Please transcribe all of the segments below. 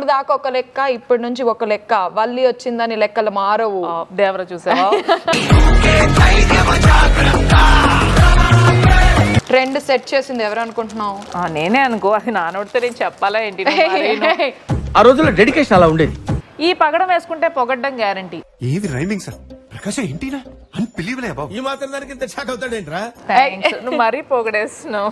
దాకా ఒక లెక్క ఇప్పటి నుంచి ఒక లెక్క వల్లి వచ్చిందని లెక్కలు మారవు ఆ, దేవర చూసావా ట్రెండ్ సెట్ చేసింది ఎవరు అనుకుంటున్నావు ఆ, నేనే అనుకో అది నానోడితే నేను చెప్పాలా ఏంటి నువ్వు మరీను. ఆ రోజుల్లో డెడికేషన్ అలా ఉండేది ఈ పగడం వేసుకుంటే పొగడ్డం గ్యారంటీ ఏది రైమింగ్ సార్ ప్రకాశం ఏంటినా అన్బిలీవలే బాబు ఈ మాత్రం దానికి ఇంత షాక్ అవుతాడేంట్రా థ్యాంక్స్ నువ్వు మరీ పొగడేస్తున్నావు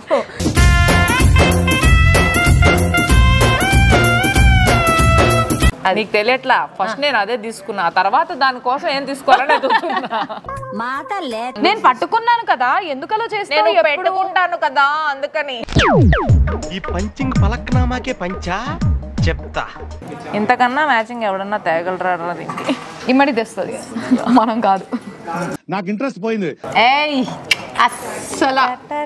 నీకు తెలియట్లా ఫస్ట్ నేను అదే తీసుకున్నా తర్వాత దానికోసం ఏం తీసుకోవాలని ఎదుగుతున్నా నేను పట్టుకున్నాను కదా ఎందుకలా నేను చేస్తాను ఎప్పుడు పెట్టుకుంటాను కదా అందుకని ఈ పంచింగ్ పలక్నామాకే పంచా చెప్తా ఇంతకన్నా మ్యాచింగ్ ఎవడన్నా తేగలరా దీనికి ఇమ్మడి తెస్తుంది మనం కాదు నాకు ఇంట్రెస్ట్ పోయింది ఏయ్ అస్సలు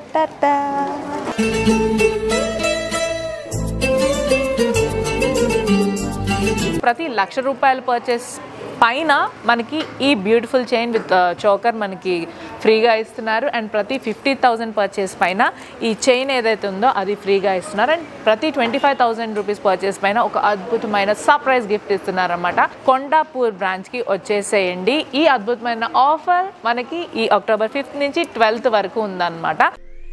ప్రతి లక్ష రూపాయల పర్చేస్ పైన మనకి ఈ బ్యూటిఫుల్ చైన్ విత్ చోకర్ మనకి ఫ్రీగా ఇస్తున్నారు అండ్ ప్రతి ఫిఫ్టీ థౌసండ్ పర్చేస్ పైన ఈ చైన్ ఏదైతే ఉందో అది ఫ్రీగా ఇస్తున్నారు అండ్ ప్రతి twenty five thousand rupees purchase పైన ఒక అద్భుతమైన సర్ప్రైజ్ గిఫ్ట్ ఇస్తున్నారు అనమాట కొండాపూర్ బ్రాంచ్కి వచ్చేసేయండి ఈ అద్భుతమైన ఆఫర్ మనకి ఈ అక్టోబర్ ఫిఫ్త్ నుంచి ట్వెల్త్ వరకు ఉందన్నమాట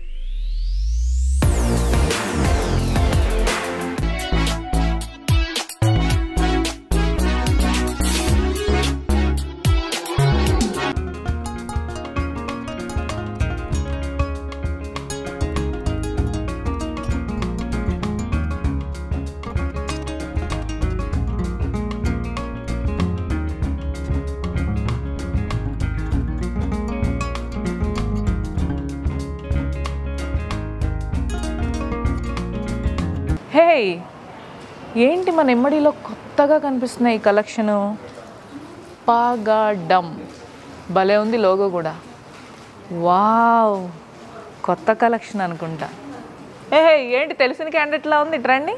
హే ఏంటి మన ఎమ్మడిలో కొత్తగా కనిపిస్తున్నాయి ఈ కలెక్షను పాగాడమ్ భలే ఉంది లోగో కూడా వావ్ కొత్త కలెక్షన్ అనుకుంటా ఏ ఏంటి తెలిసిన క్యాండిడేట్లా ఉంది ట్రెండ్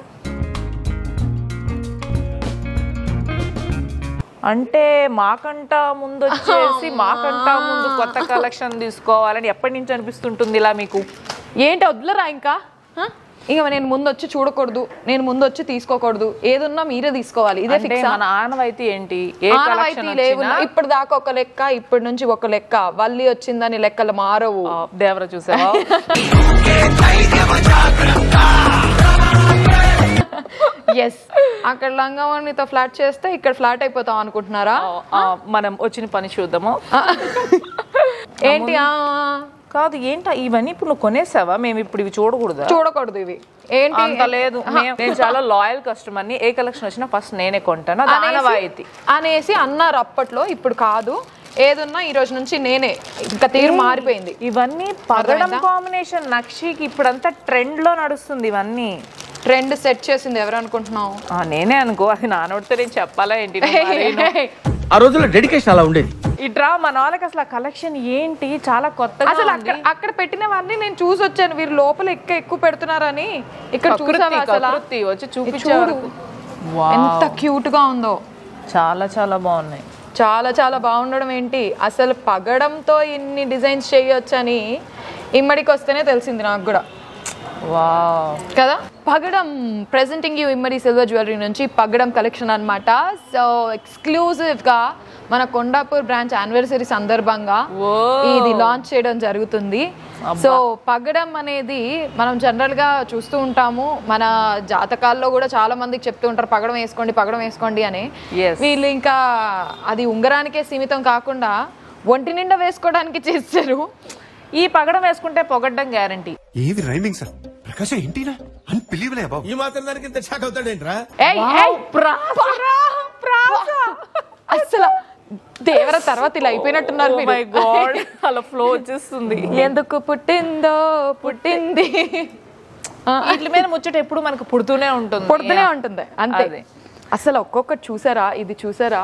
అంటే మాకంట ముందు వచ్చేసి మాకంట ముందు కొత్త కలెక్షన్ తీసుకోవాలని ఎప్పటి నుంచి అనిపిస్తుంటుంది ఇలా మీకు ఏంటి వద్దులరా ఇంకా హ? ఇంకా నేను ముందు వచ్చి చూడకూడదు నేను ముందు వచ్చి తీసుకోకూడదు ఏదున్నా మీరే తీసుకోవాలి ఇదే అంటే ఫిక్స్ మన ఆనవాయితీ ఏంటి ఏ కలెక్షన్ లేవు ఇప్పటి దాకా ఒక లెక్క ఇప్పటి నుంచి ఒక లెక్క వల్లి వచ్చిందని లెక్కలు మారవు దేవర చూసావా ఎస్ అక్కడ లంగావణితో ఫ్లాట్ చేస్తే ఇక్కడ ఫ్లాట్ అయిపోతాం అనుకుంటున్నారా ఆ, మనం వచ్చిన పని చూద్దాము ఏంటి ఆ, కాదు ఏంట ఇవన్నీ ఇప్పుడు నువ్వు కొనేసావా మేము ఇప్పుడు ఇవి చూడకూడదా చూడకూడదు ఇవి ఏంటి అంత లేదు నే- నేను చాలా లాయల్ కస్టమర్ ని ఏ కలెక్షన్ వచ్చినా ఫస్ట్ నేనే కొంటాను అది అనేసి- ఆనవాయితీ అనేసి అన్నారు అప్పట్లో ఇప్పుడు కాదు ఏదున్నా ఈ రోజు నుంచి నేనే ఇంకా తీరు మారిపోయింది ఇవన్నీ పగడం అర్థమైందా? కాంబినేషన్ నక్షికి ఇప్పుడంతా ట్రెండ్ లో నడుస్తుంది ఇవన్నీ ట్రెండ్ సెట్ చేసింది ఎవరు అనుకుంటున్నావు ఆ, నేనే అనుకో అది నానోడితే నేను చెప్పాలా ఏంటి నువ్వు మరీను. ఆ రోజుల్లో డెడికేషన్ అలా ఉండేది ఈ డ్రా మన వాళ్ళకి అసలు ఆ కలెక్షన్ ఏంటి చాలా కొత్తగా అసలు ఉంది. అక్కడ అక్కడ పెట్టినవన్నీ నేను చూసి వచ్చాను వీరు లోపల ఎక్కువ ఎక్కువ పెడుతున్నారని ఇక్కడ కకృతి, చూసావా అసలు కకృతి వచ్చి ఇది చూపించే చూడు. వరకు. వావ్. ఎంత క్యూట్ గా ఉందో చాలా చాలా బాగున్నాయి చాలా చాలా బాగుండడం ఏంటి అసలు పగడంతో ఇన్ని డిజైన్స్ చేయొచ్చని ఇమ్మడికి వస్తేనే తెలిసింది నాకు కూడా వావ్ కదా పగడం presenting you Immadi silver jewellery నుంచి పగడం కలెక్షన్ అన్నమాట సో ఎక్స్క్లూజివ్ గా మన కొండాపూర్ బ్రాంచ్ యానివర్సరీ సందర్భంగా Whoa. ఇది లాంచ్ చేయడం జరుగుతుంది సో పగడం అనేది మనం జనరల్ గా చూస్తూ ఉంటాము మన జాతకాల్లో కూడా చాలా మందికి చెప్తూ ఉంటారు పగడం వేసుకోండి పగడం వేసుకోండి అని Yes. వీళ్ళు ఇంకా అది ఉంగరానికే సీమితం కాకుండా ఒంటి నిండా వేసుకోవడానికి చేస్తారు ఈ పగడం వేసుకుంటే పొగడ్డం గ్యారంటీ ఏది రైమింగ్ సార్ ప్రకాశం ఏంటినా అన్బిలీవలే బాబు ఈ మాత్రం దానికి ఇంత షాక్ అవుతాడేంట్రా ఏయ్, ఏయ్, అసలు దేవర తర్వాత ఇలా అయిపోయినట్టున్నారు మీరు. మై గాడ్ అలా ఫ్లో వచ్చేస్తుంది ఎందుకు పుట్టిందో పుట్టింది వీటి మీద ముచ్చట ఎప్పుడు మనకు పుడుతూనే ఉంటుంది పుడుతూనే ఉంటుంది అంతే అదే. అసలు ఒక్కొక్కటి చూసారా ఇది చూసారా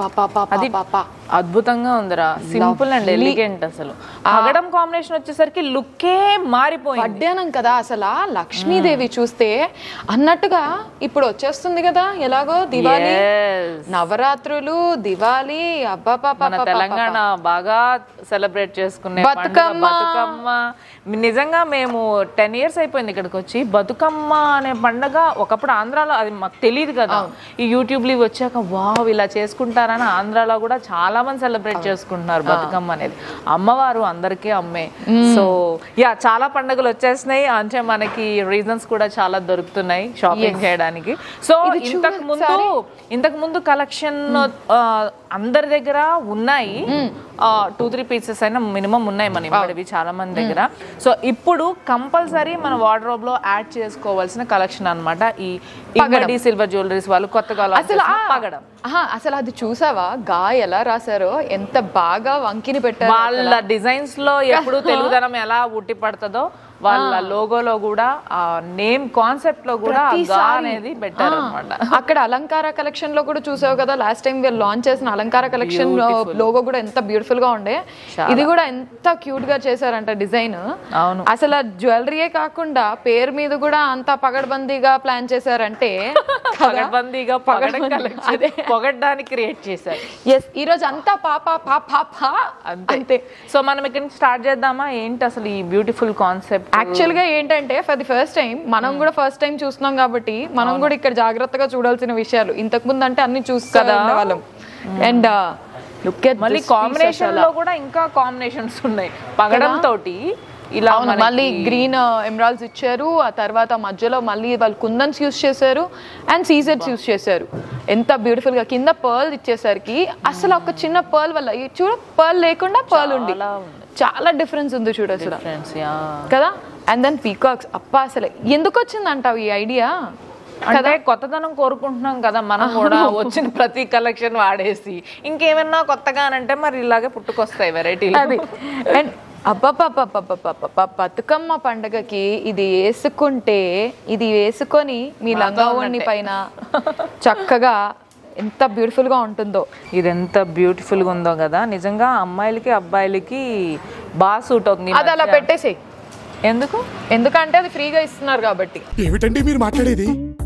అది అద్భుతంగా ఉందిరా సింపుల్ అండ్ Lovely. ఎలిగెంట్ అసలు పగడం కాంబినేషన్ వచ్చేసరికి లుక్కే మారిపోయింది పడ్డానం కదా అసలు ఆ లక్ష్మీదేవి చూస్తే అన్నట్టుగా ఇప్పుడు వచ్చేస్తుంది కదా ఎలాగో దివాళీ Yes. నవరాత్రులు దివాళీ అబ్బా మన తెలంగాణ బాగా సెలబ్రేట్ చేసుకునే పండుగ బతుకమ్మ. బతుకమ్మ నిజంగా మేము టెన్ ఇయర్స్ అయిపోయింది ఇక్కడికి వచ్చి బతుకమ్మ అనే పండుగ ఒకప్పుడు ఆంధ్రాలో అది మాకు తెలియదు కదా ఈ యూట్యూబ్లు ఇవి వచ్చాక వావ్ ఇలా చేసుకుంటారని ఆంధ్రాలో కూడా చాలా మంది సెలబ్రేట్ చేసుకుంటున్నారు బతుకమ్మ అనేది అమ్మవారు అందరికీ అమ్మే సో యా చాలా పండుగలు వచ్చేసినాయి అంటే మనకి రీజన్స్ కూడా చాలా దొరుకుతున్నాయి షాపింగ్ చేయడానికి సో ఇది చూడు ఇంతకు ముందు ఇంతకు ముందు కలెక్షన్ అందరి దగ్గర ఉన్నాయి టూ త్రీ పీసెస్ అయినా మినిమం ఉన్నాయి మన ఇవి చాలా మంది దగ్గర సో ఇప్పుడు కంపల్సరీ మన వార్డ్రోబ్ లో యాడ్ చేసుకోవాల్సిన కలెక్షన్ అన్నమాట ఈ ఇమ్మడి సిల్వర్ జ్యువెలరీస్ వాళ్ళు కొత్తగా launch అసలు చేసిన ఆ- పగడం ఆహా, అసలు అది చూసావా గా ఎలా రాశారో ఎంత బాగా వంకిని పెట్టారు వాళ్ళ డిజైన్స్ లో ఎప్పుడు తెలుగుదనం ఎలా ఉట్టి పడుతుందో వాళ్ళ లోగోలో కూడా ఆ నేమ్ కాన్సెప్ట్ లో కూడా ఆ గా ప్రతిసారి. అనేది పెట్టారు అనమాట అక్కడ అలంకార కలెక్షన్ లో కూడా చూసావు కదా లాస్ట్ టైం వీళ్ళు లాంచ్ చేసిన అలంకార కలెక్షన్ లోగో కూడా ఎంత బ్యూటిఫుల్ గా ఉండే ఇది కూడా ఎంత క్యూట్ గా చేశారంట డిజైన్ అవును. అసలు జ్యువెలరీయే కాకుండా పేరు మీద కూడా అంత పగడ్బందీగా ప్లాన్ చేశారంటే కదా? పగడ్బందీగా పగడం పగడ్బందీ. కలెక్షన్ అదే పొగడ్డానికి క్రియేట్ చేశారు ఎస్ ఈ రోజు అంతా పాప పాప పాప అంతే అంతే సో మనం ఇక్కడ నుంచి స్టార్ట్ చేద్దామా ఏంటి అసలు ఈ బ్యూటిఫుల్ కాన్సెప్ట్ యాక్చువల్ గా ఏంటంటే ఫర్ ది ఫస్ట్ టైం మనం కూడా ఫస్ట్ టైం చూస్తున్నాం కాబట్టి మనం కూడా ఇక్కడ జాగ్రత్తగా చూడాల్సిన విషయాలు ఇంతకు ముందు అంటే అన్ని చూస్తా కదా. ఉండేవాళ్ళం అండ్ లుక్ మళ్ళీ కాంబినేషన్ లో కూడా ఇంకా కాంబినేషన్స్ ఉన్నాయి పగడం తోటి ఇలా అవును మనకి- మళ్ళీ గ్రీన్ ఎమరాల్డ్స్ ఇచ్చారు ఆ తర్వాత మధ్యలో మళ్ళీ వాళ్ళు కుందన్స్ యూస్ చేశారు అండ్ సీజెడ్స్ యూస్ చేశారు ఎంత బ్యూటిఫుల్ గా కింద పర్ల్ ఇచ్చేసరికి అసలు ఒక చిన్న పర్ల్ వల్ల ఈ చూడు పర్ల్ లేకుండా పర్ల్ ఉంది చాలా ఉంది. చాలా డిఫరెన్స్ ఉంది చూడు అసలు ఫ్రెండ్స్ యా కదా అండ్ దెన్ పీకాక్స్ అప్ప అసలు ఎందుకు వచ్చింది అంటావు ఈ ఐడియా అంటే కొత్తదనం కోరుకుంటున్నాం కదా మనం కూడా వచ్చిన ప్రతి కలెక్షన్ వాడేసి ఇంకేమన్నా కొత్తగా అంటే మరి ఇలాగే పుట్టుకొస్తాయి వెరైటీలు అది అండ్ అబ్బబ్బబ్బబ్బబ్బబ్బబ్బ బతుకమ్మ పండగకి ఇది వేసుకుంటే ఇది వేసుకొని మీ లంగావణి పైన చక్కగా ఎంత బ్యూటిఫుల్ గా ఉంటుందో ఇది ఎంత బ్యూటిఫుల్ గా ఉందో కదా నిజంగా అమ్మాయిలకి అబ్బాయిలకి బాగా సూట్ అవుతుంది ఈ అది అలా మధ్య. పెట్టేసేయ్ ఎందుకు ఎందుకంటే అది ఫ్రీగా ఇస్తున్నారు కాబట్టి ఏమిటండి మీరు మాట్లాడేది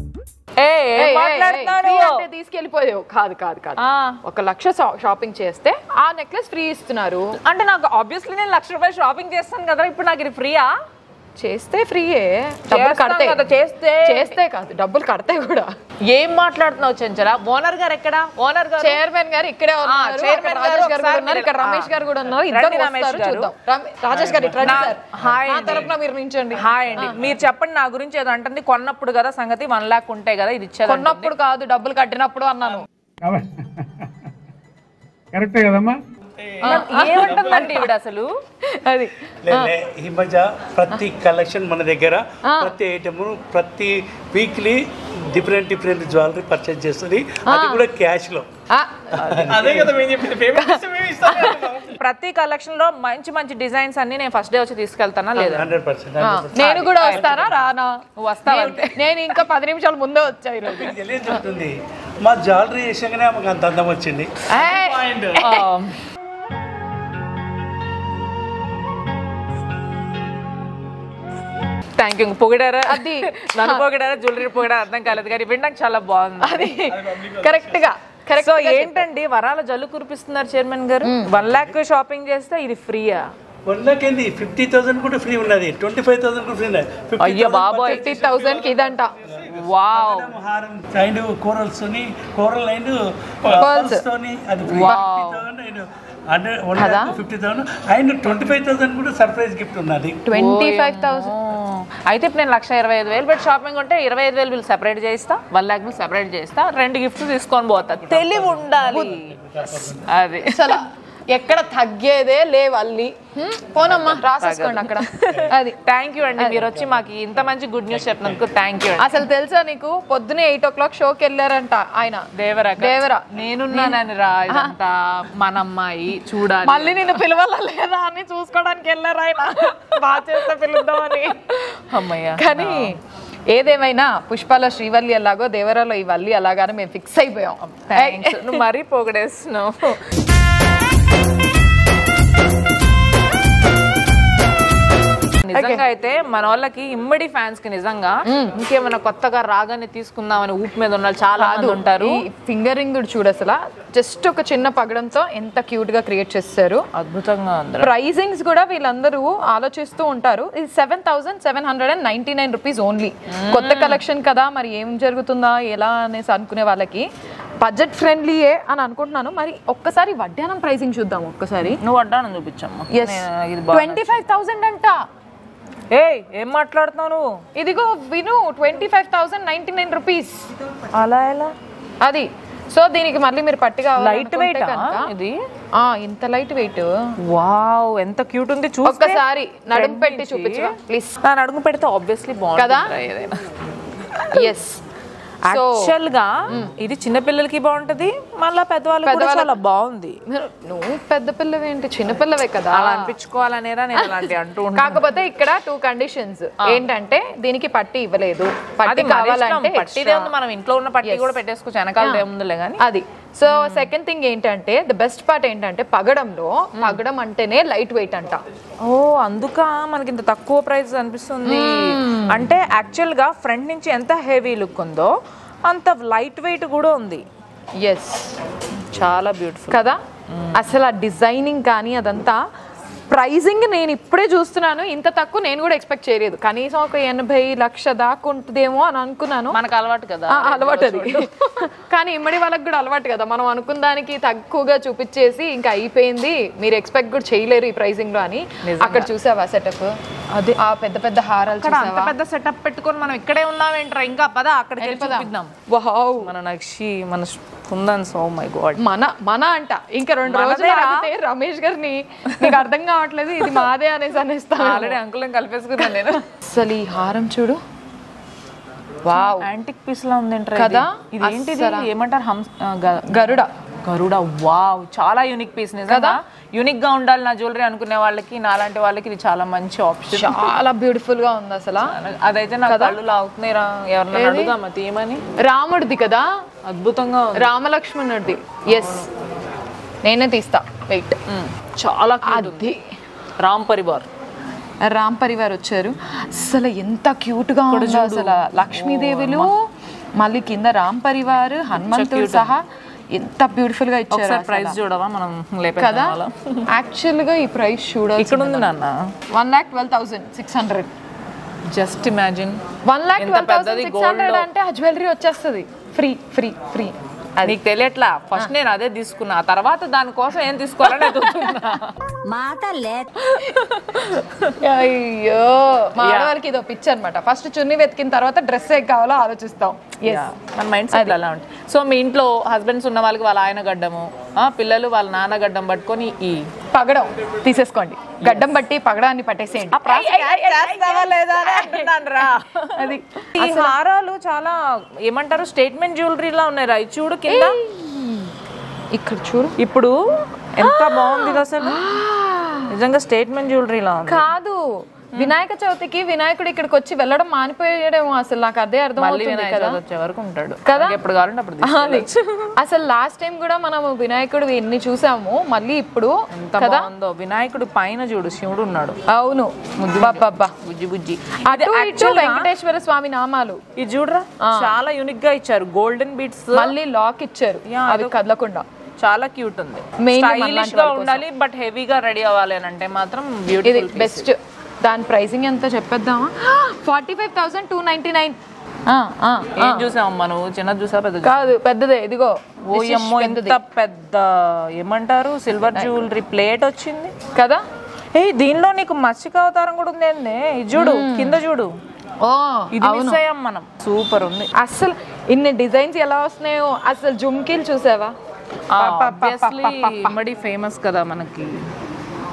ఏ ఏయ్, ఏయ్, ఏయ్, మాట్లాడుతున్నాడు free అంటే తీసుకెళ్ళిపోయావు కాదు కాదు కాదు ఆ. ఒక లక్ష షా- షాపింగ్ చేస్తే ఆ నెక్లెస్ ఫ్రీ ఇస్తున్నారు అంటే నాకు ఆబ్వియస్లీ నేను లక్ష రూపాయలు షాపింగ్ చేస్తాను కదా ఇప్పుడు నాకు ఇది ఫ్రీయా చేస్తే ఫ్రీయే డబ్బులు చేస్తాం కడితే కదా, చేస్తే. చేస్తే కాదు డబ్బులు కడితే కూడా ఏం మాట్లాడుతున్నావు చెంచల ఓనర్ గారు ఎక్కడ ఓనర్ గారు చైర్మన్ గారు ఇక్కడే ఉన్నారు చైర్మన్ అక్కడ గారు రాజేష్ గారు కూడా ఒకసారి ఉన్నారు ఇక్కడ మీరు- రమేష్ గారు కూడా ఉన్నారు రండి ఇద్దరు రమేష్ వస్తారు గారు. చూద్దాం రమే- రాజేష్ గారు ఇట్లా రండి నా- సార్ హాయ్ నా అండి. తరపున మీరు నించండి హాయ్ అండి మీరు చెప్పండి నా గురించి ఏదో అంటుంది కొన్నప్పుడు కదా సంగతి వన్ లాక్ ఉంటాయి కదా ఇది ఇచ్చారు కొన్నప్పుడు కాదు డబ్బులు కట్టినప్పుడు అన్నాను కరెక్టే కదమ్మా ఏమంటుందండి ఈవిడ అసలు అది లే- లే, ఈ మధ్య ప్రతి కలెక్షన్ మన దగ్గర ప్రతి ఐటమ్ ప్రతి weekly different different jewellery purchase చేస్తుంది అది కూడా క్యాష్ లో ఆ, అదే కదా మేము చెప్పింది పేమెంట్ ఇస్తే మేము ఇస్తాం ప్రతి కలెక్షన్ లో మంచి మంచి డిజైన్స్ అన్ని నేను ఫస్ట్ డే వచ్చి తీసుకెళ్తానా లేదా హండ్రెడ్ పర్సెంట్ ఆ, నేను కూడా వస్తారా రానా నువ్వు వస్తావు నేను- అంతే. నేను ఇంకా పది నిమిషాల ముందే వచ్చా ఈరోజు తెలియదు చెప్తుంది మా జ్యువెలరీ వేసాకనే మాకు అంత అందం వచ్చింది ఏయ్, థ్యాంక్ యూ పొగిడారా అది. నన్ను పొగిడారా జ్యువెలరీ పొగిడారా అర్థం కాలేదు కానీ వినడానికి చాలా బాగుంది అది కరెక్ట్ గా కరెక్ట్ సో ఏంటండి వరాల జల్లు కురిపిస్తున్నారు చైర్మన్ గారు వన్ లాక్ షాపింగ్ చేస్తే ఇది ఫ్రీయా వన్ లాక్ ఏంది ఫిఫ్టీ థౌసండ్ కూడా ఫ్రీ ఉన్నది ట్వంటీ ఫైవ్ థౌసండ్ కూడా ఫ్రీ ఉన్నది అయ్యో బాబోయ్ ఫిఫ్టీ థౌసండ్ కి ఇదంట వావ్ హారం అండ్ కోరల్స్ తోని కోరల్ అండ్ Pearls. పర్ల్స్ తోని అది free hundred one lakh fifty thousand and twenty five thousand కూడా సర్ప్రైజ్ గిఫ్ట్ ఉన్నది ట్వంటీ ఫైవ్ థౌసండ్ అయితే ఇప్పుడు నేను లక్ష ఇరవై ఐదు వేలు పెట్టి షాపింగ్ ఉంటే ఇరవై ఐదు వేలు వీళ్ళు సెపరేట్ చేస్తా వన్ లాక్ వీళ్ళు సెపరేట్ చేస్తా రెండు గిఫ్ట్స్ తీసుకొని పోతా తెలివి ఉండాలి అది అసలు ఎక్కడ తగ్గేదే లేవల్లి హ్మ్, పోనమ్మా రాసేసుకోండి అక్కడ అది థ్యాంక్ యూ అండి మీరు వచ్చి మాకు ఇంత మంచి గుడ్ న్యూస్ చెప్పినందుకు థ్యాంక్ యూ అసలు తెలుసా నీకు పొద్దునే ఎయిట్ ఓ క్లాక్ షోకి వెళ్ళారంట ఆయన దేవరా దేవరా నేనున్నానని రా ఇదంతా మన అమ్మాయి చూడాలి మళ్ళీ నిన్ను పిలవాలా లేదా అని చూసుకోవడానికి వెళ్ళారు ఆయన బాగా చేస్తే పిలుద్దామని అమ్మయ్య కానీ ఏదేమైనా పుష్పాల శ్రీవల్లి అలాగో దేవరాలో ఈ వల్లి అలాగానే మేము ఫిక్స్ అయిపోయాం థ్యాంక్స్ నువ్వు మరీ పొగడేస్తున్నావు నిజంగా అయితే మన వాళ్ళకి ఇమ్మడి ఫ్యాన్స్ కి నిజంగా ఇంకేమైనా కొత్తగా రాగానే తీసుకుందామని ఊపు మీద ఉన్న వాళ్ళు చాలా మంది ఉంటారు ఈ ఫింగర్ రింగ్ చూడు అసలు జస్ట్ ఒక చిన్న పగడంతో ఎంత క్యూట్ గా క్రియేట్ చేస్తారు అద్భుతంగా ఉంది ప్రైజింగ్స్ కూడా వీళ్ళందరూ ఆలోచిస్తూ ఉంటారు ఇది seven thousand seven hundred and ninety nine rupees only కొత్త కలెక్షన్ కదా మరి ఏం జరుగుతుందా ఎలా అనేసి అనుకునే వాళ్ళకి బడ్జెట్ ఫ్రెండ్లీయే అని అనుకుంటున్నాను మరి ఒక్కసారి వడ్డానం ప్రైసింగ్ చూద్దాం ఒక్కసారి నువ్వు అడ్డాను చూపించమ్మా ఎస్ నేను- ఇది బాగా ట్వంటీ ఫైవ్ థౌసండ్ అంట ఏయ్ ఏం మాట్లాడుతున్నావు నువ్వు ఇదిగో విను twenty five thousand ninety nine rupees అలా ఎలా అది సో దీనికి మళ్ళీ మీరు పట్టి లైట్ వెయిట్ ఇది ఆ ఇంత లైట్ వెయిట్ వావ్ ఎంత క్యూట్ ఉంది చూస్తే ఒక్కసారి నడుము front పెట్టి నుంచి. చూపించవా? Please. నా నడుము పెడితే ఆబ్వియస్లీ బాగుంటుంది కదా? ఏదైనా ఎస్ యాక్చువల్ గా ఇది చిన్న పిల్లలకి బాగుంటది మళ్ళా పెద్దవాళ్ళకి కూడా పెద్దవాళ్ళకి- చాలా బాగుంది నువ్వు పెద్ద పిల్లవేంటి చిన్న పిల్లవే కదా అలా అనిపించుకోవాలనేరా నేను అలాంటి అంటూ ఉంటాను కాకపోతే ఇక్కడ టూ కండిషన్స్ ఏంటంటే దీనికి పట్టి ఇవ్వలేదు పట్టి అది మన ఇష్టం. కావాలంటే పట్టిదే extra. ఉంది మనం ఇంట్లో ఉన్న పట్టి కూడా పెట్టేసుకోవచ్చు వెనకాల ఏముందిలే కానీ అది సో సెకండ్ థింగ్ ఏంటంటే ద బెస్ట్ పార్ట్ ఏంటంటే పగడంలో పగడం అంటేనే లైట్ వెయిట్ అంట ఓ అందుక మనకి ఇంత తక్కువ ప్రైస్ అనిపిస్తుంది అంటే యాక్చువల్ గా ఫ్రంట్ నుంచి ఎంత హెవీ లుక్ ఉందో అంత లైట్ వెయిట్ కూడా ఉంది ఎస్ చాలా బ్యూటిఫుల్ కదా అసలు ఆ డిజైనింగ్ కానీ అదంతా ప్రైజింగ్ నేను ఇప్పుడే చూస్తున్నాను ఇంత తక్కువ నేను కూడా ఎక్స్పెక్ట్ చేయలేదు కనీసం ఒక ఎనభై లక్ష దాకా ఉంటుందేమో అని అనుకున్నాను మనకు అలవాటు కదా ఆ, అలవాటు అది కానీ ఇమ్మడి వాళ్ళకి కూడా అలవాటు కదా మనం అనుకున్న దానికి తక్కువగా చూపించేసి ఇంకా అయిపోయింది మీరు ఎక్స్పెక్ట్ కూడా చేయలేరు ఈ ప్రైజింగ్ లో అని అక్కడ చూసావా సెటప్ అదే ఆ పెద్ద పెద్ద హారాలు అక్కడ అంత చూసావా పెద్ద సెటప్ పెట్టుకొని మనం ఇక్కడే ఉన్నామేంట్రా ఇంకా పద అక్కడికి వెళ్ళి వెళ్ళిపోదాం. చూపిద్దాం వావ్ మన నక్షి మన కుందన్స్ ఓ మై గాడ్ మన మన అంట ఇంకా రెండు రోజులు మనదేరా? ఆగితే రమేష్ గారిని నీకు అర్థం కావట్లేదు ఇది మాదే అనేసి అనేస్తాను ఆల్రెడీ అంకుల్ కలిపేసుకున్నాను నేను అసలు ఈ హారం చూడు వావ్ యాంటిక్ పీస్ లా ఉంది కదా? ఇది ఏంటిది అస్సల. ఏమంటారు హంస ఆ, గ- గరుడ గరుడ వావ్ చాలా యూనిక్ పీస్ నిజంగా యూనిక్ గా ఉండాలి నా జ్యువెలరీ అనుకునే వాళ్ళకి నాలాంటి వాళ్ళకి ఇది చాలా మంచి ఆప్షన్ చాలా బ్యూటిఫుల్ గా ఉంది అసలు అదైతే నా కళ్ళు లాగుతున్నాయిరా ఎవరన్నా అడుగుదామా తీయమని రాముడిది కదా అద్భుతంగా ఉంది రామలక్ష్మణుడిది ఎస్ నేనే తీస్తా వెయిట్ మ్మ్. చాలా cute ఉంది. అది రామ్ పరివార్ రామ్ పరివార్ వచ్చారు అసలు ఎంత క్యూట్ గా ఉందో అసలు లక్ష్మీదేవులు మళ్ళీ కింద రామ్ పరివార్ హనుమంతుడు సహా ఎంత బ్యూటిఫుల్ గా ఇచ్చారు ఒకసారి ప్రైస్ చూడవా మనం కదా లేపేద్దాం అలా. యాక్చువల్ గా ఈ ప్రైస్ చూడాలి ఇక్కడ ఉంది నాన్న one lakh twelve thousand six hundred just imagine one lakh ఎంత ట్వెల్వ్ థౌసండ్ పెద్దది సిక్స్ gold హండ్రెడ్ లో. అంటే ఆ జ్యువెలరీ వచ్చేస్తుంది ఫ్రీ ఫ్రీ ఫ్రీ అది నీకు తెలియట్లా ఫస్ట్ నేను అదే తీసుకున్నా ఆ తర్వాత దానికోసం ఏం తీసుకోవాలని ఎదుగుతున్నా అయ్యో మా ఆడవారికి ఇదో పిచ్చి అనమాట ఫస్ట్ చున్నీ వెతికిన తర్వాత డ్రెస్ ఏ కావాలో ఆలోచిస్తాం Yes. మన మైండ్ సెట్ అలా ఉంటుంది సో మీ ఇంట్లో హస్బెండ్స్ ఉన్న వాళ్ళకి వాళ్ళ ఆయన గడ్డము ఆ, పిల్లలు వాళ్ళ నాన్న గడ్డం పట్టుకొని ఈ పగడం తీసేసుకోండి గడ్డం బట్టి పగడాన్ని పట్టేసేయండి అది ఈ హారాలు చాలా ఏమంటారు స్టేట్మెంట్ జ్యువెలరీ లా ఉన్నాయి రా ఇది చూడు కింద ఇక్కడ చూడు ఇప్పుడు ఎంత బాగుంది ఇది అసలు నిజంగా స్టేట్మెంట్ జ్యువెలరీ లా ఉంది కాదు వినాయక చవితికి వినాయకుడు ఇక్కడికి వచ్చి వెళ్ళడం మానిపోయాడేమో అసలు నాకు అదే అర్థం మళ్ళీ అవుతుంది వినాయక కదా చవితి వచ్చే వరకు ఉంటాడు కదా? మనకి ఎప్పుడు కావాలంటే అప్పుడు అది. తీసుకెళ్ళొచ్చు. అసలు లాస్ట్ టైం కూడా మనం వినాయకుడు ఎన్ని చూసాము మళ్ళీ ఇప్పుడు ఎంత కదా బాగుందో వినాయకుడు పైన చూడు శివుడు ఉన్నాడు అవును బాబ్బా బుజ్జి బుజ్జి అటు ఇటు actually గా- వెంకటేశ్వర స్వామి నామాలు ఇది చూడరా చాలా యూనిక్ గా ఇచ్చారు గోల్డెన్ బీట్స్ మళ్ళీ లాక్ ఇచ్చారు Yeah, అవి కదలకుండా చాలా క్యూట్ ఉంది Mainly స్టైలిష్ మనలాంటి గా వాళ్ళ ఉండాలి బట్ హెవీగా రెడీ అవ్వాలి అని అంటే మాత్రం ఇది బ్యూటిఫుల్ బెస్ట్ దాని ప్రైసింగ్ ఎంత చెప్పేద్దామా forty five thousand two ninety nine ఏం చూసావమ్మా నువ్వు చిన్నది చూసా పెద్ద కాదు పెద్దదే ఇదిగో ఓయమ్మో పెద్దది. ఎంత పెద్ద ఏమంటారు సిల్వర్ జ్యువెలరీ ప్లేట్ వచ్చింది కదా ఏ దీనిలో నీకు మత్స్యక అవతారం కూడా ఉంది ఏంది ఇది చూడు కింద చూడు ఓ ఇది మిస్ అయ్యాం మనం సూపర్ ఉంది అసలు ఇన్ని డిజైన్స్ ఎలా వస్తున్నాయో అసలు జుమ్కీలు చూసావా ఆబ్వియస్లీ ఇమ్మడి ఫేమస్ కదా మనకి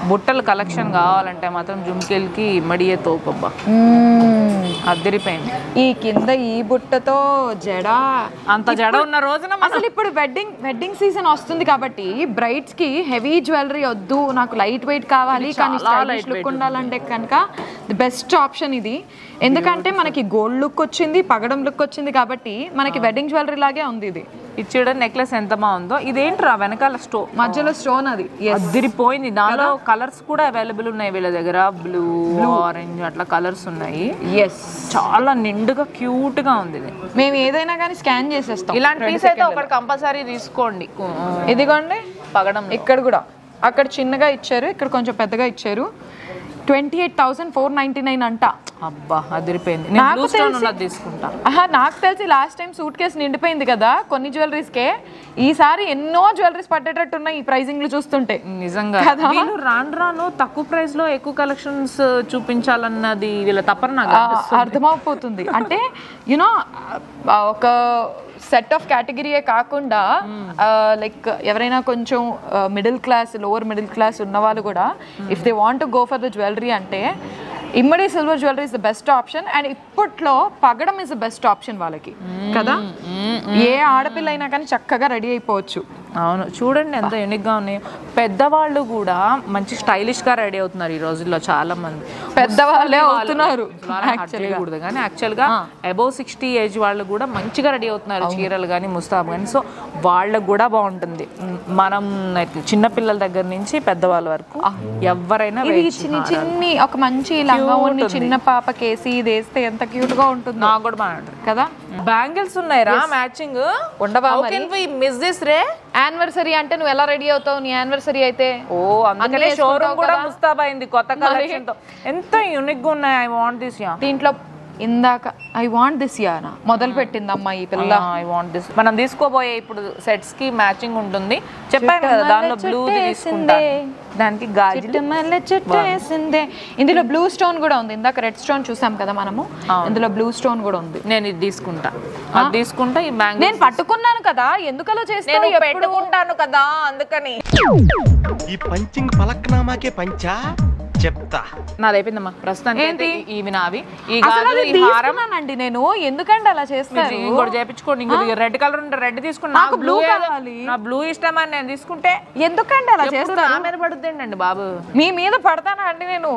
బుట్టల కలెక్షన్ కావాలంటే మాత్రం జుమ్కెల్కి మడియే తోపబ్బా అద్దరిపోయింది ఈ కింద ఈ బుట్టతో జడ అంత జడ ఉన్న రోజున మనం అసలు ఇప్పుడు వెడ్డింగ్ వెడ్డింగ్ సీజన్ వస్తుంది కాబట్టి బ్రైడ్స్ కి హెవీ జ్యువెలరీ వద్దు నాకు లైట్ వెయిట్ కావాలి కానీ స్టైలిష్ లుక్ ఉండాలంటే కనుక ది బెస్ట్ ఆప్షన్ ఇది ఎందుకంటే మనకి గోల్డ్ లుక్ వచ్చింది పగడం లుక్ వచ్చింది కాబట్టి మనకి వెడ్డింగ్ జ్యువెలరీ లాగే ఉంది ఇది ఇచ్చేడ నెక్లెస్ ఎంత బాగుందో ఇదేంట్రా వెనకాల స్టో మధ్యలో స్టోన్ అది అదిరిపోయింది దానిలో కలర్స్ కూడా అవైలబుల్ ఉన్నాయి వీళ్ళ దగ్గర బ్లూ ఆరెంజ్ అట్లా కలర్స్ ఉన్నాయి ఎస్ చాలా నిండుగా క్యూట్ గా ఉంది ఇది మేము ఏదైనా కానీ స్కాన్ చేసేస్తాం ఇలాంటి రెండు పీస్ అయితే సెకండ్లలో. ఒకటి కంపల్సరీ తీసుకోండి ఇదిగోండి పగడం ఇక్కడ కూడా అక్కడ చిన్నగా ఇచ్చారు ఇక్కడ కొంచెం పెద్దగా ఇచ్చారు twenty eight thousand four ninety nine అంట అబ్బా అదిరిపోయింది నేను నాకు బ్లూ స్టోన్ తెలిసి- ఉన్నది తీసుకుంటా ఆహా నాకు తెలిసి లాస్ట్ టైం సూట్ కేసు నిండిపోయింది కదా కొన్ని జ్యువెలరీస్కే ఈసారి ఎన్నో జ్యువెలరీస్ పట్టేటట్టు ఉన్నాయి ఈ ప్రైజింగ్లు చూస్తుంటే నిజంగా కదా? వీళ్ళు రాను రాను తక్కువ ప్రైస్ లో ఎక్కువ కలెక్షన్స్ చూపించాలన్నది వీళ్ళ తప్పన నాకు ఆ, అనిపిస్తుంది. అర్థమైపోతుంది అంటే యునో ఒక సెట్ ఆఫ్ కేటగిరీయే కాకుండా లైక్ ఎవరైనా కొంచెం middle class lower middle class ఉన్న వాళ్ళు కూడా if they want go for the jewellery అంటే Immadi silver jewellery is the best option and ఇప్పట్లో పగడం ఇస్ ద బెస్ట్ ఆప్షన్ వాళ్ళకి కదా ఏ ఆడపిల్ల అయినా కానీ చక్కగా రెడీ అయిపోవచ్చు అవును చూడండి ఎంత యూనిక్ గా ఉన్నాయి పెద్దవాళ్ళు కూడా మంచి స్టైలిష్ గా రెడీ అవుతున్నారు ఈ రోజుల్లో చాలా మంది పెద్దవాళ్ళే అవుతున్నారు యాక్చువల్గా చేయకూడదు కానీ యాక్చువల్ గా అబౌవ్ సిక్స్టీ ఏజ్ వాళ్ళు కూడా మంచిగా రెడీ అవుతున్నారు చీరలు కానీ ముస్తాబ్ కానీ సో వాళ్ళకు కూడా బాగుంటుంది మ్, మనం చిన్న పిల్లల దగ్గర నుంచి పెద్దవాళ్ళ వరకు ఎవరైనా ఇది వేయొచ్చు. చిన్ని చిన్ని ఒక మంచి లంగా ఓణి చిన్న పాప కేసి ఇది వేస్తే ఎంత క్యూట్ గా ఉంటుంది నాకు కూడా బాగా ఉంటుంది కదా బ్యాంగిల్స్ ఉన్నాయిరా మ్యాచింగ్ ఉండవా మరి? మిస్ దిస్ రే యానివర్సరీ అంటే నువ్వు ఎలా రెడీ అవుతావు నీ యానివర్సరీ అయితే ఓ అందుకనే అన్నీ షోరూమ్ వేసుకుంటావు కూడా కదా? ముస్తాబ్ అయింది కొత్త కలెక్షన్ తో ఎంత యూనిక్ గా ఉన్నాయి ఐ వాంట్ దిస్ యా దీంట్లో ఇందాక ఐ వాంట్ దిస్ యానా మొదలు పెట్టింది అమ్మా ఈ పిల్ల ఐ వాంట్ దిస్ మనం తీసుకోబోయే ఇప్పుడు సెట్స్ కి మ్యాచింగ్ ఉంటుంది చెప్పాను కదా దానిలో బ్లూ తీసుకుంటా దానికి గాజులు చిట్టుమల్లె చెట్టు వేసిందే ఇందులో బ్లూ స్టోన్ కూడా ఉంది ఇందాక రెడ్ స్టోన్ చూసాం కదా మనము ఇందులో బ్లూ స్టోన్ కూడా ఉంది నేను ఇది తీసుకుంటా అది తీసుకుంటా ఈ బ్యాంగ్ నేను పట్టుకున్నాను కదా ఎందుకలా నేను చేస్తావు ఎప్పుడు పెట్టుకుంటాను కదా అందుకని ఈ పంచింగ్ పలక్నామాకే పంచా చెప్తా నాది అయిపోయిందమ్మా ప్రస్తుతానికి ఏంటి? అయితే ఇవి నావి ఈ అసలు గాజులు అది ఈ హారం తీసుకున్నానండి నేను ఎందుకంటే అలా చేస్తారు ఇంకోటి చేపించుకోండి ఇంకోటి రెడ్ కలర్ ఉంటే రెడ్ తీసుకున్నా నాకు blue కావాలి. నా బ్లూ ఇష్టమని నేను తీసుకుంటే ఎందుకంటే అలా ఎప్పుడు చేస్తారు నా మీద పడుద్దేంటండి బాబు మీ మీద పడతానా అండి నేను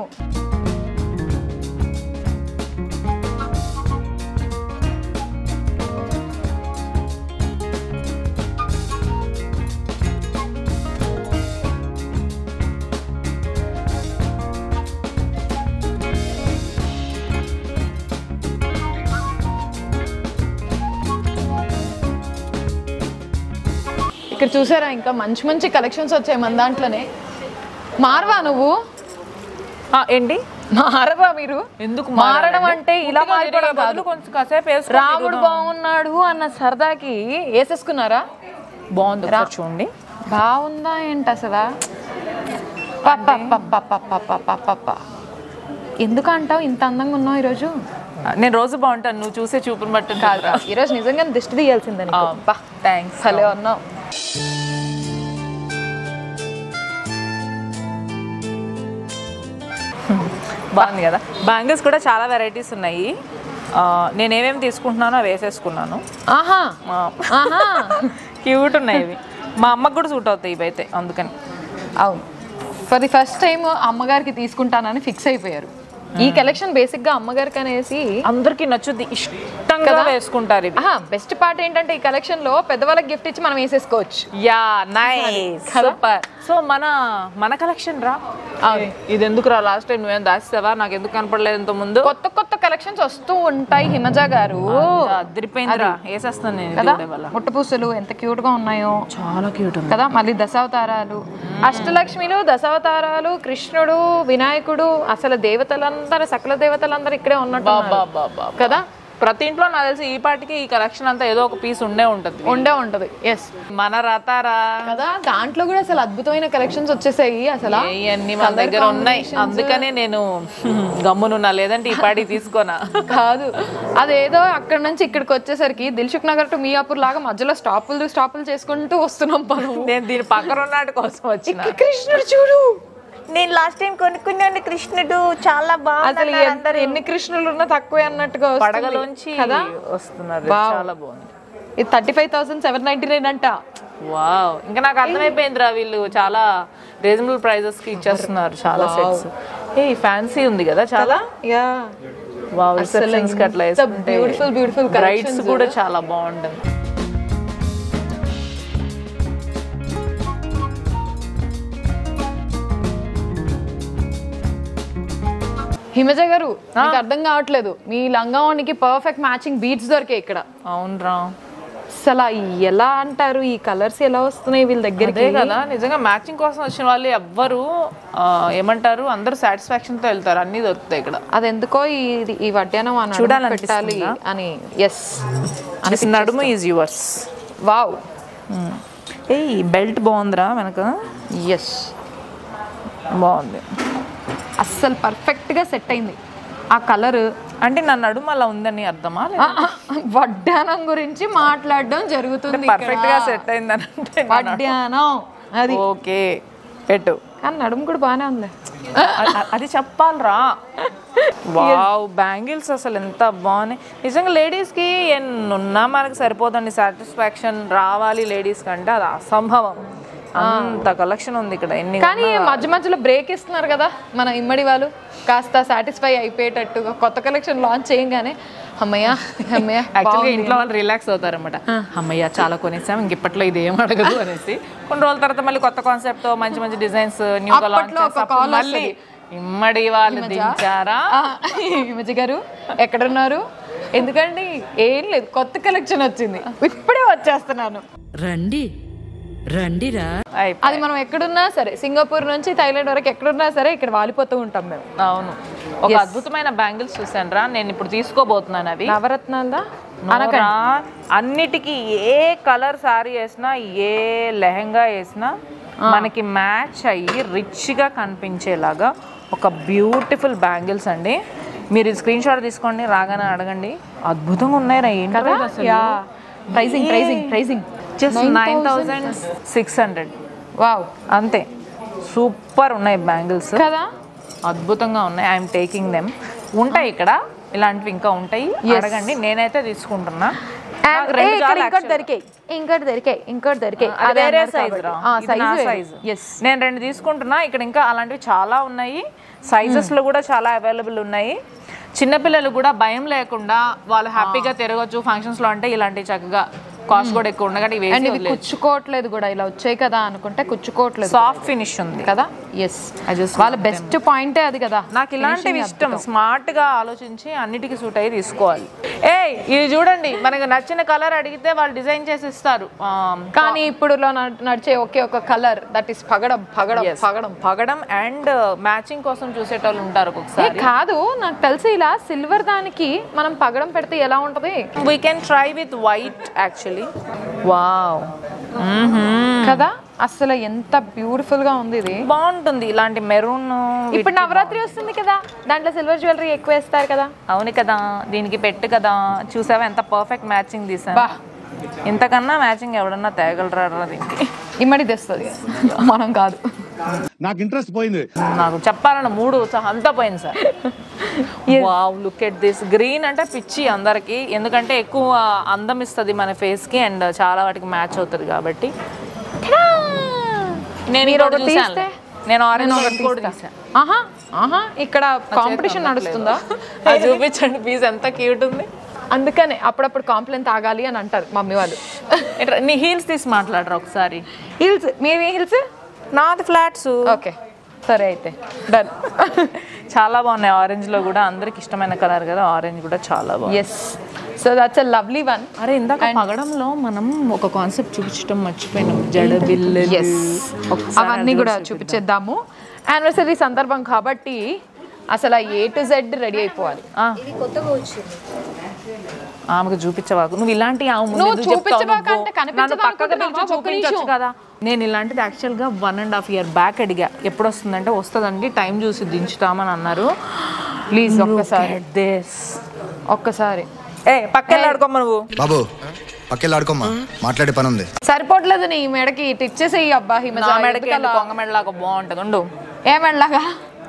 ఇక్కడ చూసారా ఇంకా మంచి మంచి కలెక్షన్స్ వచ్చాయి మన దాంట్లోనే మారవా నువ్వు ఆ, ఏంటి మారవా మీరు ఎందుకు మారడం మారాలండి? అంటే ఇలా పుట్టిగా మారిపోవడం తిరిగే బదులు కాదు కొంచెం కాసేపు వేసుకొని రాముడు తిరుగుదాం. బాగున్నాడు అన్న సరదాకి వేసేసుకున్నారా బాగుంది ఒకసారి చూడండి బాగుందా ఏంటి అసలు పప్ప ఎందుకు అంటావు ఇంత అందంగా ఉన్నావు ఈరోజు నేను రోజు బాగుంటాను నువ్వు చూసే చూపుని బట్టి కాదు కాదు. ఈరోజు నిజంగా దిష్టి తీయాల్సిందని థ్యాంక్స్ హలో ఉన్నావు బాగుంది కదా బ్యాంగిల్స్ కూడా చాలా వెరైటీస్ ఉన్నాయి ఆ, నేను ఏమేమి తీసుకుంటున్నానో అవి వేసేసుకున్నాను ఆహా ఆహా క్యూట్ ఉన్నాయి ఇవి మా అమ్మకు కూడా సూట్ అవుతాయి ఇవి అయితే అందుకని అవును ఫర్ ది ఫస్ట్ టైం అమ్మగారికి తీసుకుంటానని ఫిక్స్ అయిపోయారు ఈ కలెక్షన్ బేసిక్ గా అమ్మగారికి అనేసి అందరికి నచ్చుద్ది ఇష్టంగా కదా? వేసుకుంటారు ఇవి ఆహా బెస్ట్ పార్ట్ ఏంటంటే ఈ కలెక్షన్ లో పెద్దవాళ్ళకి గిఫ్ట్ ఇచ్చి మనం వేసేసుకోవచ్చు యా నైస్ సూపర్ సో మన మన కలెక్షన్ రా ఇది ఎందుకు రా లాస్ట్ టైం నువ్వేం దాస్తావా నాకు ఎందుకు కనపడలేదు ఇంత ముందు కొత్త కొత్త కలెక్షన్స్ వస్తూ ఉంటాయి హిమజ గారు అదిరిపోయిందిరా వేసేస్తాను నేను ఇది కదా కూడా ఇవాళ. ముట్టపూసలు ఎంత క్యూట్ గా ఉన్నాయో చాలా క్యూట్ ఉంది కదా మళ్ళీ దశావతారాలు అష్టలక్ష్మిలు దశావతారాలు కృష్ణుడు వినాయకుడు అసలు దేవతలందరూ సకల దేవతలందరూ ఇక్కడే ఉన్నట్టు ఉన్నారు. కదా ప్రతి ఇంట్లో నాకు తెలిసి ఈ పాటికి ఈ కలెక్షన్ అంతా ఏదో ఒక పీస్ ఉండే ఉంటది ఉండే ఉంటది ఎస్ మన రతారా కదా దాంట్లో కూడా అసలు అద్భుతమైన కలెక్షన్స్ వచ్చేసాయి అసలు ఇవన్నీ మన దగ్గర ఉన్నాయి అందుకనే నేను గమ్మునున్నా లేదంటే ఈ పాటికి తీసుకోనా కాదు అదేదో అక్కడ నుంచి ఇక్కడికి వచ్చేసరికి దిల్సుఖ్ నగర్ టు మియాపూర్ లాగా మధ్యలో స్టాపులు స్టాపులు చేసుకుంటూ వస్తున్నాం మనం నేను దీని పక్కన ఉన్నాటి కోసం వచ్చిన ఇక్కడ కృష్ణుడు చూడు నేను లాస్ట్ టైం కొనుక్కున్నాను కృష్ణుడు చాలా అసలు బాగుంది ఎంత ఎన్ని కృష్ణులు ఉన్నా తక్కువే అన్నట్టుగా వస్తుంది. పడగలోంచి కదా వస్తున్నారు Wow. చాలా బాగుంది ఇది thirty five thousand seven ninety nine అంట వావ్ ఇంకా నాకు అర్థమైపోయిందిరా వీళ్ళు చాలా రీజనబుల్ ప్రైజెస్ కి ఇచ్చేస్తున్నారు చాలా సెట్స్ ఏ ఫ్యాన్సీ ఉంది కదా చాలా యా వావ్ అసలు రిసెప్షన్స్ కి అట్లా ఎంత beautiful, beautiful బ్రైడ్స్ collections. కూడా చాలా బాగుంటుంది హిమజ గారు మీకు అర్థం కావట్లేదు మీ లంగావానికి పర్ఫెక్ట్ మ్యాచింగ్ బీట్స్ దొరికాయి ఇక్కడ అవునరా అసలు ఎలా అంటారు ఈ కలర్స్ ఎలా వస్తున్నాయి వీళ్ళ అదే దగ్గరికి కదా నిజంగా మ్యాచింగ్ కోసం వచ్చిన వాళ్ళు ఎవ్వరు ఆ, ఏమంటారు అందరూ సాటిస్ఫాక్షన్ తో వెళ్తారు అన్ని దొరుకుతాయి ఇక్కడ అది ఎందుకో ఈ ఈ వడ్డానం అని పెట్టాలి చూడాలనిపిస్తుందా? అని ఎస్ దిస్ నడుము is yours wow a belt బాగుందిరా వెనక ఎస్ బాగుంది అస్సలు పర్ఫెక్ట్ గా సెట్ అయింది ఆ కలర్ అంటే నా నడుము అలా ఉందని అర్థమా లేదా? వడ్డానం గురించి మాట్లాడడం జరుగుతుంది పర్ఫెక్ట్ గా సెట్ అయిందని అంటే నా నడుము- వడ్డానం అది ఓకే పెట్టు కానీ నడుము కూడా బాగానే ఉంది అ- అ- అది చెప్పాలరా వావ్ బ్యాంగిల్స్ అసలు ఎంత బాగున్నాయి నిజంగా లేడీస్ కి ఎన్నున్నా మనకి సరిపోదండి సాటిస్ఫాక్షన్ రావాలి లేడీస్ కంటే అది అసంభవం అంత కలెక్షన్ ఉంది ఇక్కడ ఎన్ని కానీ మధ్య మధ్యలో బ్రేక్ ఇస్తున్నారు కదా మన ఇమ్మడి వాళ్ళు కాస్త సాటిస్ఫై అయిపోయేటట్టుగా కొత్త కలెక్షన్ లాంచ్ చేయగానే అమ్మయ్య అమ్మయ్య యాక్చువల్గా బాగుంది. ఇంట్లో వాళ్ళు రిలాక్స్ అవుతారన్నమాట అమ్మయ్య చాలా కొనేసాం ఇంక ఇప్పట్లో ఇది ఏం అడగదు అనేసి కొన్ని రోజుల తర్వాత మళ్ళీ కొత్త కాన్సెప్ట్ తో మంచి మంచి డిజైన్స్ న్యూగా లాంచ్ అప్పట్లో ఒక call మళ్ళీ ఇమ్మడి వాళ్ళు దించారా ఆ, హిమజ గారు ఎక్కడున్నారు ఎందుకండి ఏం లేదు కొత్త కలెక్షన్ వచ్చింది ఇప్పుడే వచ్చేస్తున్నాను రండి రండిరా అయిపోయి. అది మనం ఎక్కడున్నా సరే సింగపూర్ నుంచి థైలాండ్ వరకు ఎక్కడున్నా సరే ఇక్కడ వాలిపోతూ ఉంటాం మేము అవును ఒక అద్భుతమైన బ్యాంగిల్స్ చూసాను రా నేను ఇప్పుడు తీసుకోబోతున్నాను అవి నవరత్నాలదా అనగా అన్నిటికీ ఏ కలర్ సారీ వేసినా ఏ లెహంగా వేసినా మనకి మ్యాచ్ అయ్యి రిచ్గా కనిపించేలాగా ఒక బ్యూటిఫుల్ బ్యాంగిల్స్ అండి మీరు ఈ స్క్రీన్ షాట్ తీసుకోండి రాగానే అడగండి అద్భుతంగా ఉన్నాయి రా ఏంటో కదా ఇది అసలు. Yeah pricing pricing pricing just nine thousand six hundred wow అంతే సూపర్ ఉన్నాయి బ్యాంగిల్స్ కదా అద్భుతంగా ఉన్నాయి ఐఎమ్ టేకింగ్ దెమ్ ఉంటాయి ఇక్కడ ఇలాంటివి ఇంకా ఉంటాయి అడగండి నేనైతే తీసుకుంటున్నా నాకు రెండు చాలు ఇంకోటి actually. దొరికాయి ఇంకోటి దొరికాయి ఇంకోటి దొరికాయి అది వేరే సైజ్ రా ఇది నా సైజ్ సైజ్ ఎస్ నేను రెండు తీసుకుంటున్నా ఇక్కడ ఇంకా అలాంటివి చాలా ఉన్నాయి సైజెస్ లో కూడా చాలా అవైలబుల్ ఉన్నాయి చిన్నపిల్లలు కూడా భయం లేకుండా వాళ్ళు హ్యాపీగా తిరగచ్చు ఫంక్షన్స్ లో అంటే ఇలాంటివి చక్కగా కాస్ట్ కూడా ఎక్కువ ఉండగా ఇవి అండ్ ఇవి కుచ్చుకోవట్లేదు కూడా ఇలా వచ్చాయి కదా అనుకుంటే కుచ్చుకోవట్లేదు సాఫ్ట్ ఫినిష్ ఉంది కదా ఎస్ I just వాళ్ళ బెస్ట్ పాయింటే అది కదా నాకు ఇలాంటివి ఇష్టం స్మార్ట్ గా ఆలోచించి అన్నిటికీ సూట్ అయ్యి తీసుకోవాలి ఏ ఇది చూడండి మనకు నచ్చిన కలర్ అడిగితే వాళ్ళు డిజైన్ చేసి ఇస్తారు ఆ, కానీ ఇప్పుడు నడిచే ఒకే ఒక కలర్ దట్ ఈస్ పగడం పగడం yes. పగడం పగడం అండ్ మ్యాచింగ్ కోసం చూసేటోళ్ళు ఉంటారు ఏ, ఒక్కొక్కసారి కాదు నాకు తెలిసి ఇలా సిల్వర్ దానికి మనం పగడం పెడితే ఎలా ఉంటది we can try with white actually wow కదా అసలు ఎంత బ్యూటిఫుల్ గా ఉంది ఇది బాగుంటుంది ఇలాంటి మెరూన్ ఇప్పుడు నవరాత్రి వస్తుంది కదా దాంట్లో సిల్వర్ జ్యువెలరీ ఎక్కువ వేస్తారు కదా అవును కదా దీనికి పెట్టు కదా చూసావా ఎంత పర్ఫెక్ట్ మ్యాచింగ్ తీసాను బా. ఇంతకన్నా మ్యాచింగ్ ఎవడన్నా తేగలరా దీనికి ఇమ్మడి తెస్తుంది మనం కాదు నాకు ఇంట్రెస్ట్ పోయింది నాకు చెప్పాలన్న మూడు ఉత్సాహం అంతా పోయింది sir wow look at this green అంటే పిచ్చి అందరికి ఎందుకంటే ఎక్కువ అందం ఇస్తుంది మన ఫేస్ కి అండ్ చాలా వాటికి మ్యాచ్ అవుతుంది కాబట్టి నేను మీరు ఇంకోటి ఒకటి చూశాను. తీస్తే? నేను ఆరెంజ్ నేను ఒకటి ఒకటి కూడా తీస్తా. తీసాను ఆహా ఆహా ఇక్కడ కాంపిటీషన్ నడుస్తుందా అది చూపించండి పీస్ ఎంత క్యూట్ ఉంది అందుకనే అప్పుడప్పుడు కాంప్లైంట్ తాగాలి అని అంటారు మమ్మీ వాళ్ళు ఇట్రా, నీ హీల్స్ తీసి మాట్లాడరా ఒకసారి హిల్స్ మీవి హిల్స్ నాది ఫ్లాట్స్ ఓకే సరే అయితే డన్ చాలా బాగున్నాయి ఆరెంజ్ లో కూడా అందరికి ఇష్టమైన కలర్ కదా ఆరెంజ్ కూడా చాలా బాగుంది yes so that's a lovely one అరే ఇందాక పగడంలో మనం ఒక కాన్సెప్ట్ చూపించడం మర్చిపోయినాం జడ బిల్లు ఎస్ అవన్నీ కూడా చూపించేద్దాము యానివర్సరీ సందర్భం కాబట్టి అసలు ఏ టు జెడ్ రెడీ అయిపోవాలి ఆమెకు చూపించవాకు నువ్వు ఇలాంటి ఆమె ముందు నువ్వు ఎందుకు చెప్తావు చూపించవాకు నువ్వు? అంటే కనిపించదు నన్ను పక్కకు అనుకుంటున్నావా? పిలిచి ఒక్క చూపించొచ్చు నిమిషం. కదా నేను ఇలాంటిది యాక్చువల్గా one and half year back అడిగా ఎప్పుడు వస్తుందంటే వస్తుందండి టైం చూసి దించుతామని అన్నారు ప్లీజ్ ఒక్కసారి దిస్ ఒక్కసారి ఏ పక్కన ఆడుకోమ్మ నువ్వు బాబు పక్కెళ్ళి ఆడుకోమ్మా మాట్లాడే పని ఉంది సరిపోవట్లేదు నీ మెడకి ఇటు ఇచ్చేసేయి అబ్బా హిమజ నా మెడకి ఎందుకలా? కొంగ మెడలాగా బాగుంటుంది ఉండు ఏమెళ్ళగా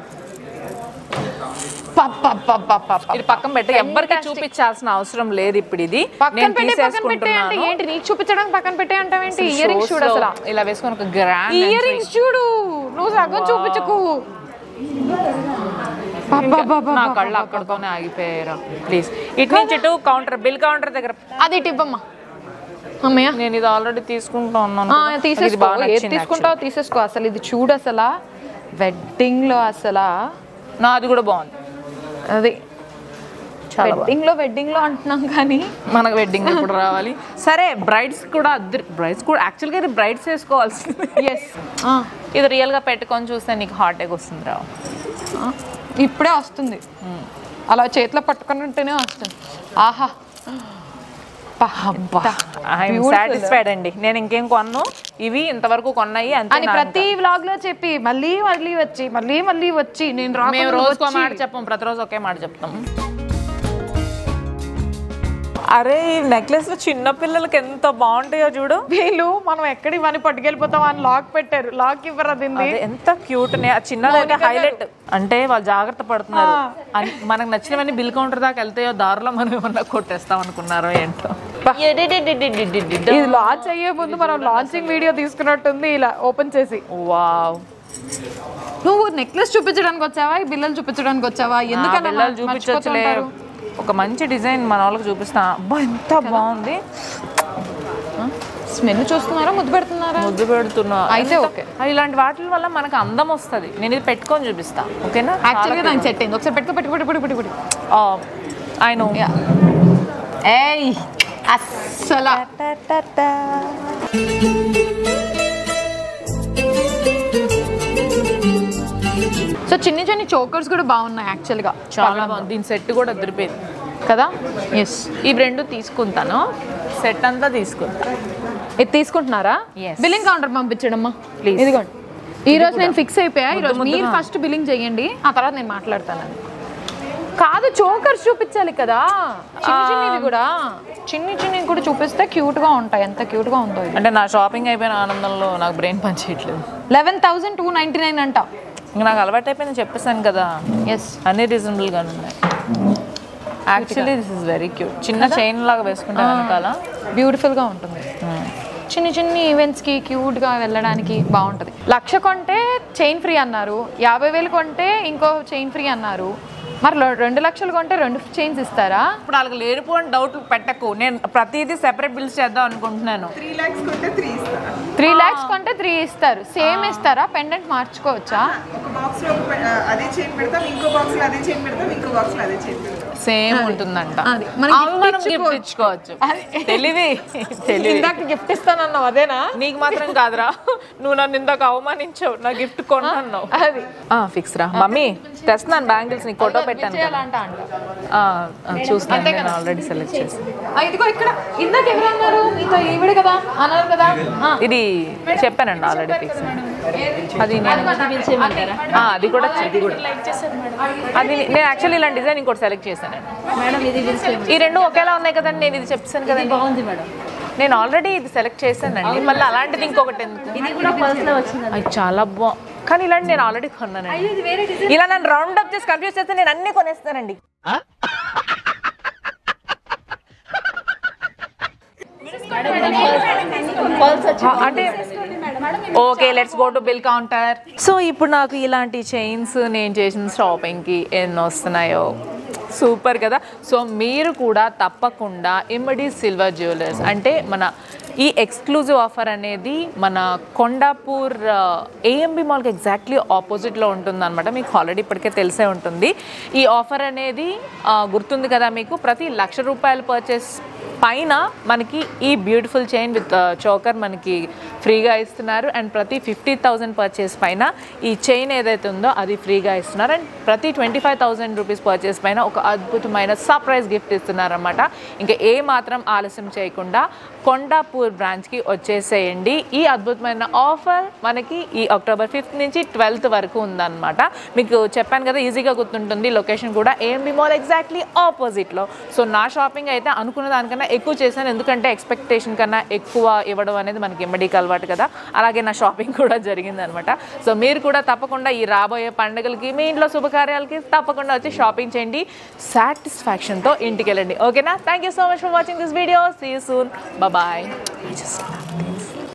ఇది పక్కన పెట్టి ఎవ్వరికి చూపించాల్సిన అవసరం లేదు ఇప్పుడు ఇది పక్కన నేను పెట్టి పక్కన పెట్టే అంటే తీసేసుకుంటున్నాను ఏంటి నీకు చూపించడానికి పక్కన పెట్టే అంటావేంటి ఇయర్ రింగ్స్ చూడు అసలు ఇలా వేసుకొని ఒక గ్రాండ్ ఇయర్ రింగ్స్ చూడు నువ్వు సగం చూపించకు నా కళ్ళు అక్కడితోనే ఆగిపోయారా ప్లీజ్ ఇటు నుంచి ఇటు కౌంటర్ బిల్ కౌంటర్ దగ్గర అది ఇటు ఇవ్వమ్మా అమ్మయ్య నేను ఇది ఆల్రెడీ తీసుకుంటా ఉన్నాను ఆ, కదా. నాకు ఇది తీసేసుకో బాగా ఏది నచ్చింది తీసుకుంటావో తీసేసుకో అసలు ఇది చూడు అసలు వెడ్డింగ్ లో అసలు actually. నాది కూడా బాగుంది అది చాలా బాగుంది. వెడ్డింగ్ లో వెడ్డింగ్ లో అంటున్నాం కానీ మనకు వెడ్డింగ్ ఎప్పుడు రావాలి సరే బ్రైడ్స్ కూడా బ్రైడ్స్ కూడా యాక్చువల్గా ఇది బ్రైడ్స్ వేసుకోవాల్సింది ఎస్ ఇది రియల్ గా పెట్టుకొని చూస్తే నీకు హార్ట్ ఎగ్ వస్తుంది రా ఇప్పుడే వస్తుంది అలా చేతిలో పట్టుకొని ఉంటేనే వస్తుంది ఆహా ఐఎమ్ సాటిస్ఫైడ్ అండి నేను ఇంకేం కొన్ను ఇవి ఇంతవరకు కొన్నాయి అంతే అని నా ప్రతి వ్లాగ్ లో చెప్పి మళ్ళీ మళ్ళీ వచ్చి మళ్ళీ మళ్ళీ వచ్చి నేను ఇంకా. రాకుండా మేము రోజుకో వచ్చి. మాట చెప్పం ప్రతిరోజు ఒకే మాట చెప్తాం అరే ఈ నెక్లెస్ చిన్న పిల్లలకి ఎంత బాగుంటాయో చూడు వీళ్ళు మనం ఎక్కడి ఇవన్నీ పట్టుకెళ్ళిపోతాం అని లాక్ పెట్టారు లాక్ ఇవ్వరు అది అదే ఎంత క్యూట్ చిన్నదైతే హైలైట్ అంటే వాళ్ళు జాగ్రత్త పడుతున్నారు అన్- మనకు నచ్చినవన్నీ బిల్ కౌంటర్ దాకా వెళ్తాయో దారిలో మనం ఏమన్నా కొట్టేస్తాం అనుకున్నారో ఏంటో ఇది లాంచ్ అయ్యే ముందు మనం లాంచింగ్ వీడియో తీసుకున్నట్టుంది ఇలా ఓపెన్ చేసి వావ్ నువ్వు నెక్లెస్ చూపించడానికి వచ్చావా ఈ బిల్లలు చూపించడానికి వచ్చావా ఎందుకన్నా పిల్లలు చూపించచ్చులే మర్చిపోతుంటారు? ఒక మంచి డిజైన్ మన వాళ్ళకి చూపిస్తా అబ్బా ఎంత బాగుంది స్మెల్ చూస్తున్నారా ముద్దు పెడుతున్నారా ముద్దు పెడుతున్నా అయితే ఎంత- ఓకే. అది ఇలాంటి వాటి వల్ల మనకు అందం వస్తుంది నేను ఇది పెట్టుకొని చూపిస్తా ఓకేనా యాక్చువల్గా నాకు సెట్ అయింది ఒకసారి పెట్టుకో పెట్టుకో పెట్టుకో పెట్టుకో పెట్టుకో ఐ నో ఏయ్ అస్సలు సో చిన్న చిన్న చోకర్స్ కూడా బాగున్నాయి యాక్చువల్గా చాలా బాగుంది దీని సెట్ కూడా అదిరిపోయింది కదా ఎస్ ఇవి రెండు తీసుకుంటాను సెట్ అంతా తీసుకుంటా ఇది తీసుకుంటున్నారా Yes. బిల్లింగ్ కౌంటర్ పంపించడమ్మా Please. ఇదిగోండి ఈ రోజు నేను ఫిక్స్ అయిపోయా ఈ రోజు ముద్దు మీరు ముద్దుగా. ఫస్ట్ బిల్లింగ్ చేయండి ఆ తర్వాత నేను మాట్లాడతాను కాదు చోకర్స్ చూపించాలి కదా చిన్న చిన్నవి కూడా చిన్ని చిన్నవి కూడా చూపిస్తే క్యూట్ గా ఉంటాయి ఎంత క్యూట్ గా ఉందో ఇది అంటే నా షాపింగ్ అయిపోయిన ఆనందంలో నాకు బ్రెయిన్ పని చేయట్లేదు eleven thousand two ninety nine అంట ఇంకా నాకు అలవాటు అయిపోయింది చెప్పేసాను కదా ఎస్ అన్ని రీజనబుల్గా ఉన్నాయి actually this is very cute చిన్న చైన్ లాగా వేసుకుంటే వెనకాల బ్యూటిఫుల్ గా ఉంటుంది చిన్న చిన్న ఈవెంట్స్ కి క్యూట్ గా వెళ్ళడానికి బాగుంటది లక్ష కొంటే చైన్ ఫ్రీ అన్నారు యాభై వేలు కొంటే ఇంకో చైన్ ఫ్రీ అన్నారు మరి లో- రెండు లక్షలు కొంటే రెండు చైన్స్ ఇస్తారా ఇప్పుడు వాళ్ళకి లేనిపోని డౌట్ పెట్టకు నేను ప్రతిదీ సెపరేట్ బిల్స్ చేద్దాం అనుకుంటున్నాను త్రీ లాక్స్ కొంటే త్రీ ఇస్తారు సేమ్ ఇస్తారా పెండెంట్ మార్చుకోవచ్చా ఒక బాక్స్ లో ఒక పె- ఆ, అదే చైన్ పెడతాం ఇంకో బాక్స్ లో అదే చైన్ పెడతాం ఇంకో బాక్స్ లో అదే చైన్ పెడతాం సేమ్ ఉంటుందంట అది. మనకి అవి gift మనం గిఫ్ట్ ఇచ్చుకోవచ్చు. ఇచ్చుకోవచ్చు తెలివి తెలివి ఇందాక గిఫ్ట్ ఇస్తానన్నావు అదేనా నీకు మాత్రం కాదురా నువ్వు నన్ను ఇందాక అవమానించావు నా గిఫ్ట్ కొన్నావు అది ఫిక్స్ రా మమ్మీ తెస్తున్నాను బ్యాంగిల్స్ నీకు ఫోటో పెట్టాను కదా. చేయాలంట అంట ఆ, ఆ, చూస్తాను నేను ఆల్రెడీ సెలెక్ట్ చేశాను ఆ, ఇదిగో ఇక్కడ ఇందాక ఎవరు అన్నారు మీతో ఈవిడ కదా అన్నారు కదా ఆ. ఇది చెప్పానండి ఆల్రెడీ ఫిక్స్ అది నేను ఆ, అది కూడా అది కూడా అది నేను యాక్చువల్లీ ఇలాంటి డిజైన్ ఇంకోటి సెలెక్ట్ చేశాను ఈ రెండు ఒకేలా ఉన్నాయి కదండి నేను ఇది చెప్పాను కదండి బాగుంది మేడం నేను ఆల్రెడీ ఇది సెలెక్ట్ చేశానండి మళ్ళీ అలాంటిది ఇంకొకటి ఎందుకు ఇది కూడా అది చాలా బా కానీ ఇలాంటి నేను ఆల్రెడీ కొన్నానండి ఇలా నన్ను రౌండ్ అప్ చేసి కన్ఫ్యూజ్ చేస్తే నేను అన్ని కొనేస్తానండి అంటే okay let's go to bill counter so ఇప్పుడు నాకు ఇలాంటి చైన్స్ నేను చేసిన షాపింగ్కి ఎన్ని వస్తున్నాయో సూపర్ కదా సో మీరు కూడా తప్పకుండా ఇమ్మడి సిల్వర్ జ్యువెలర్స్ అంటే మన ఈ ఎక్స్క్లూజివ్ ఆఫర్ అనేది మన కొండాపూర్ ఏఎంబి మాల్కి ఎగ్జాక్ట్లీ ఆపోజిట్లో ఉంటుంది అనమాట మీకు ఆల్రెడీ ఇప్పటికే తెలిసే ఉంటుంది ఈ ఆఫర్ అనేది ఆ, గుర్తుంది కదా మీకు ప్రతి లక్ష రూపాయలు పర్చేస్ పైన మనకి ఈ బ్యూటిఫుల్ చైన్ విత్ చోకర్ మనకి ఫ్రీగా ఇస్తున్నారు అండ్ ప్రతి ఫిఫ్టీ థౌజండ్ పర్చేస్ పైన ఈ చైన్ ఏదైతే ఉందో అది ఫ్రీగా ఇస్తున్నారు అండ్ ప్రతి twenty five thousand rupees purchase పైన ఒక అద్భుతమైన సర్ప్రైజ్ గిఫ్ట్ ఇస్తున్నారన్నమాట ఇంకా ఏ మాత్రం ఆలస్యం చేయకుండా కొండాపూర్ బ్రాంచ్కి వచ్చేసేయండి ఈ అద్భుతమైన ఆఫర్ మనకి ఈ అక్టోబర్ ఫిఫ్త్ నుంచి ట్వెల్త్ వరకు ఉందన్నమాట మీకు చెప్పాను కదా ఈజీగా గుర్తుంటుంది లొకేషన్ కూడా ఏఎంబి మాల్ ఎగ్జాక్ట్లీ ఆపోజిట్లో సో నా షాపింగ్ అయితే అనుకున్న దానికంటే దానికన్నా ఎక్కువ చేశాను ఎందుకంటే ఎక్స్పెక్టేషన్ కన్నా ఎక్కువ ఇవ్వడం అనేది మనకి ఎంబడీకి అలవాటు కదా అలాగే నా షాపింగ్ కూడా జరిగింది అనమాట సో మీరు కూడా తప్పకుండా ఈ రాబోయే పండుగలకి మీ ఇంట్లో శుభకార్యాలకి తప్పకుండా వచ్చి షాపింగ్ చేయండి సాటిస్ఫాక్షన్తో ఇంటికి వెళ్ళండి ఓకేనా thank you so much for watching this video see soon bye